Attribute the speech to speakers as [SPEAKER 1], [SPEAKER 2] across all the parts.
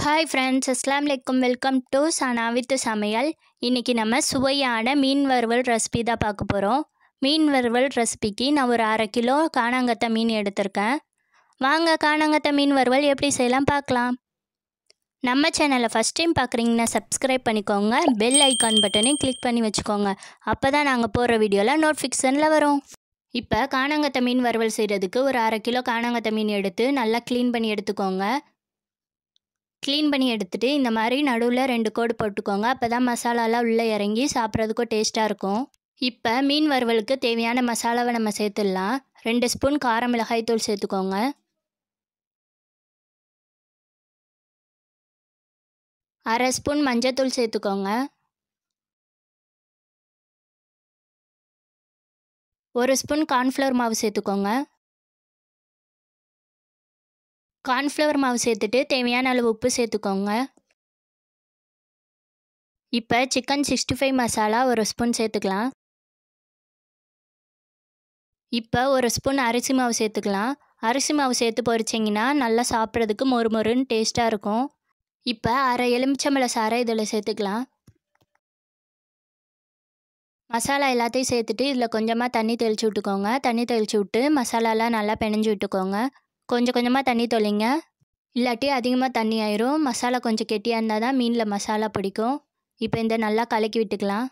[SPEAKER 1] hi friends அஸ்லாம் வலைக்கம் welcome to Sana with சமையல் இன்றைக்கி நம்ம சுவையான மீன் வறுவல் ரெசிபி தான் பார்க்க போகிறோம் மீன் வறுவல் ரெசிபிக்கு நான் ஒரு அரை கிலோ காணாங்கத்தை மீன் எடுத்திருக்கேன் வாங்க காணாங்கத்தை மீன் வறுவல் எப்படி செய்யலாம் பார்க்கலாம் நம்ம சேனலை ஃபஸ்ட் டைம் பார்க்குறீங்கன்னா சப்ஸ்கிரைப் பண்ணிக்கோங்க பெல் ஐக்கான் பட்டனையும் கிளிக் பண்ணி வச்சுக்கோங்க அப்போ தான் நாங்கள் போடுற வீடியோலாம் நோட்டிஃபிகேஷனில் வரும் இப்போ காணாங்கத்தை மீன் வறுவல் செய்கிறதுக்கு ஒரு அரை கிலோ காணாங்கத்தை மீன் எடுத்து நல்லா க்ளீன் பண்ணி எடுத்துக்கோங்க க்ளீன் பண்ணி எடுத்துகிட்டு இந்த மாதிரி நடுவில் ரெண்டு கோடு போட்டுக்கோங்க அப்போ தான் மசாலாலாம் உள்ளே இறங்கி சாப்பிட்றதுக்கும் டேஸ்ட்டாக இருக்கும் இப்போ மீன் வறுவலுக்கு தேவையான மசாலாவை நம்ம சேர்த்துடலாம் ரெண்டு ஸ்பூன் கார மிளகாய் தூள் சேர்த்துக்கோங்க அரை ஸ்பூன் மஞ்சத்தூள் சேர்த்துக்கோங்க ஒரு ஸ்பூன் கார்ன்ஃப்ளவர் மாவு சேர்த்துக்கோங்க கார்ன்ஃப்ளவர் மாவு சேர்த்துட்டு தேவையான அளவு உப்பு சேர்த்துக்கோங்க இப்போ சிக்கன் சிக்ஸ்டி ஃபைவ் மசாலா ஒரு ஸ்பூன் சேர்த்துக்கலாம் இப்போ ஒரு ஸ்பூன் அரிசி மாவு சேர்த்துக்கலாம் அரிசி மாவு சேர்த்து பொரிச்சிங்கன்னா நல்லா சாப்பிட்றதுக்கு மொறு மொறுன்னு டேஸ்ட்டாக இருக்கும் இப்போ அரை எலுமிச்சம்பழ சாறை இதில் சேர்த்துக்கலாம் மசாலா எல்லாத்தையும் சேர்த்துட்டு இதில் கொஞ்சமாக தண்ணி தெளித்து விட்டுக்கோங்க தண்ணி தெளித்து விட்டு மசாலாலாம் நல்லா பிணைஞ்சு விட்டுக்கோங்க கொஞ்சம் கொஞ்சமாக தண்ணி தொலைங்க இல்லாட்டி அதிகமாக தண்ணி ஆயிரும் மசாலா கொஞ்சம் கெட்டியாக இருந்தால் தான் மீனில் மசாலா பிடிக்கும் இப்போ இந்த நல்லா கலக்கி விட்டுக்கலாம்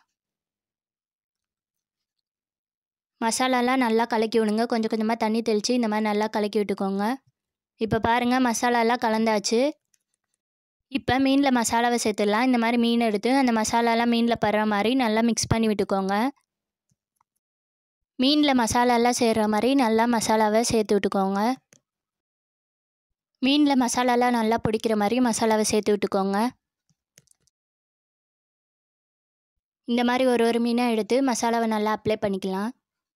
[SPEAKER 1] மசாலாலாம் நல்லா கலக்கி விடுங்க கொஞ்சம் கொஞ்சமாக தண்ணி தெளித்து இந்த மாதிரி நல்லா கலக்கி விட்டுக்கோங்க இப்போ பாருங்கள் மசாலாலாம் கலந்தாச்சு இப்போ மீனில் மசாலாவை சேர்த்துடலாம் இந்த மாதிரி மீன் எடுத்து அந்த மசாலாலாம் மீனில் படுற மாதிரி நல்லா மிக்ஸ் பண்ணி விட்டுக்கோங்க மீனில் மசாலாலாம் சேர்கிற மாதிரி நல்லா மசாலாவை சேர்த்து விட்டுக்கோங்க மீனில் மசாலாலாம் நல்லா பிடிக்கிற மாதிரி மசாலாவை சேர்த்து விட்டுக்கோங்க இந்த மாதிரி ஒரு ஒரு மீனாக எடுத்து மசாலாவை நல்லா அப்ளை பண்ணிக்கலாம்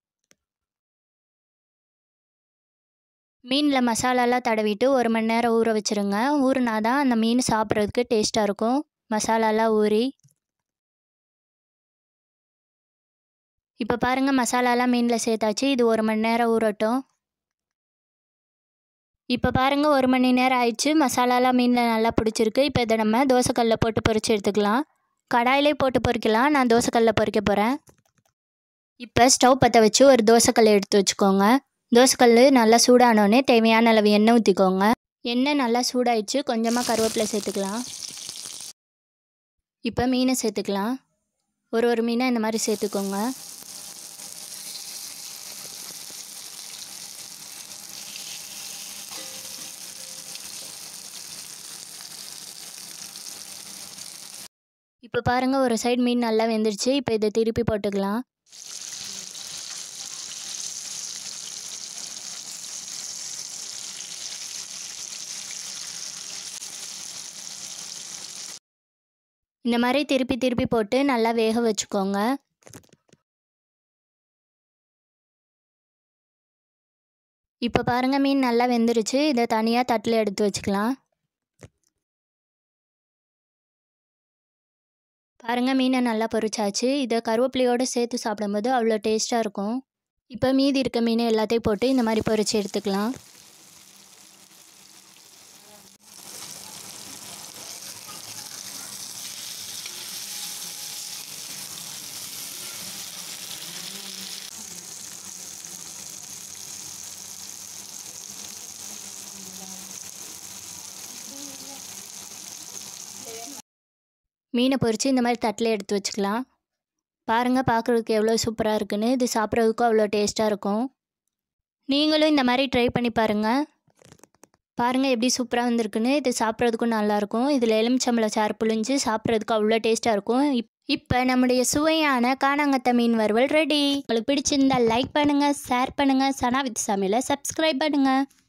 [SPEAKER 1] மீனில் மசாலாலாம் தடவிட்டு ஒரு மணி நேரம் ஊற வச்சுருங்க ஊறினா தான் அந்த மீன் சாப்பிட்றதுக்கு டேஸ்ட்டாக இருக்கும் மசாலாலாம் ஊறி இப்போ பாருங்கள் மசாலாலாம் மீனில் சேர்த்தாச்சு இது ஒரு மணி நேரம் ஊறட்டும் இப்போ பாருங்கள் ஒரு மணி நேரம் ஆயிடுச்சு மசாலாலாம் மீனில் நல்லா பிடிச்சிருக்கு இப்போ இதை நம்ம தோசைக்கல்லில் போட்டு பொரிச்சு எடுத்துக்கலாம் கடாயிலே போட்டு பொரிக்கலாம் நான் தோசைக்கல்லில் பொரிக்க போகிறேன் இப்போ ஸ்டவ் பற்ற வச்சு ஒரு தோசைக்கல் எடுத்து வச்சுக்கோங்க தோசைக்கல் நல்லா சூடானோடனே தேவையான அளவு எண்ணெய் ஊற்றிக்கோங்க எண்ணெய் நல்லா சூடாயிடுச்சு கொஞ்சமாக கருவேப்பிலை சேர்த்துக்கலாம் இப்போ மீனை சேர்த்துக்கலாம் ஒரு ஒரு மீனை இந்த மாதிரி சேர்த்துக்கோங்க இப்போ பாருங்கள் ஒரு சைடு மீன் நல்லா வெந்துருச்சு இப்போ இதை திருப்பி போட்டுக்கலாம் இந்த மாதிரி திருப்பி திருப்பி போட்டு நல்லா வேக வச்சுக்கோங்க இப்போ பாருங்கள் மீன் நல்லா வெந்துருச்சு இதை தனியாக தட்டில் எடுத்து வச்சுக்கலாம் பாருங்கள் மீனை நல்லா பொரிச்சாச்சு இதை கருவேப்பிலையோடு சேர்த்து சாப்பிடும்போது அவ்வளோ டேஸ்ட்டாக இருக்கும் இப்போ மீதி இருக்க மீன் எல்லாத்தையும் போட்டு இந்த மாதிரி பொரிச்சு எடுத்துக்கலாம் மீனை பொரித்து இந்த மாதிரி தட்டில் எடுத்து வச்சுக்கலாம் பாருங்கள் பார்க்குறதுக்கு எவ்வளோ சூப்பராக இருக்குன்னு இது சாப்பிட்றதுக்கும் அவ்வளோ டேஸ்ட்டாக இருக்கும் நீங்களும் இந்த மாதிரி ட்ரை பண்ணி பாருங்கள் பாருங்கள் எப்படி சூப்பராக வந்திருக்குன்னு இது சாப்பிட்றதுக்கும் நல்லாயிருக்கும் இதில் எலுமிச்சம்பள சாறு புழிஞ்சு சாப்பிட்றதுக்கு அவ்வளோ டேஸ்ட்டாக இருக்கும் இப் இப்போ நம்முடைய சுவையான காணாங்கத்த மீன் வறுவல் ரெடி உங்களுக்கு பிடிச்சிருந்தா லைக் பண்ணுங்கள் ஷேர் பண்ணுங்கள் சனா வித் சமையலை சப்ஸ்கிரைப் பண்ணுங்கள்